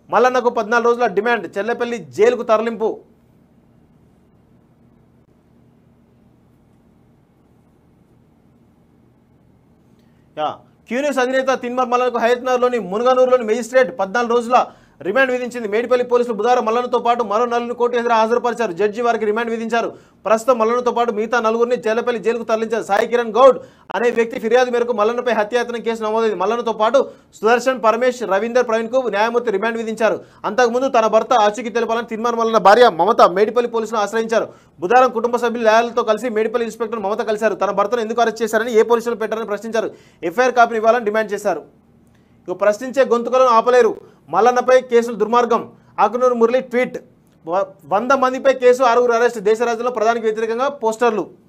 మల్లన్నకు పద్నాలుగు రోజుల డిమాండ్ చెల్లెపల్లి జైలుకు తరలింపు యా క్యూనిస్ అధినేత తిన్మర్ మల్లనకు హయత్నగర్లోని మునగనూరులోని మెజిస్ట్రేట్ పద్నాలుగు రోజుల రిమాండ్ విధించింది మేడిపల్లి పోలీసులు బుధవారం మల్లనతో పాటు మరో నలుగురిని కోర్టు ఎదురు హాజరుపరిచారు జడ్జి వారికి రిమాండ్ విధించారు ప్రస్తుతం మల్లనతో పాటు మిగతా నలుగురిని చెల్లపల్లి జైలుకు తరలించారు సాయి కిరణ్ గౌడ్ అనే వ్యక్తి ఫిర్యాదు మేరకు మల్లన్నపై హత్యాయత్నం కేసు నమోదైంది మల్లన్నతో పాటు సుదర్శన్ పరమేష్ రవీందర్ ప్రవీణ్ కు న్యాయమూర్తి రిమాండ్ విధించారు అంతకుముందు తన భర్త ఆచూకీ తెలపాలని తిన్మార్ మల్లన్న భార్య మమత మేడిపల్లి పోలీసులను ఆశ్రయించారు బుధవారం కుటుంబ సభ్యులు న్యాయాలతో కలిసి మేడిపల్లి ఇన్స్పెక్టర్ మమత కలిశారు తన భర్తను ఎందుకు అరెస్ట్ చేశారని ఏ పోలీసులు పెట్టారని ప్రశ్నించారు ఎఫ్ఐఆర్ కాపీని ఇవ్వాలని డిమాండ్ చేశారు ఇక ప్రశ్నించే గొంతుకలను ఆపలేరు మల్లన్నపై కేసులు దుర్మార్గం ఆకునూరు మురళి ట్వీట్ వ- వంద మందిపై కేసు ఆరుగురు అరెస్ట్ దేశ రాజ్యంలో ప్రధానికి వ్యతిరేకంగా పోస్టర్లు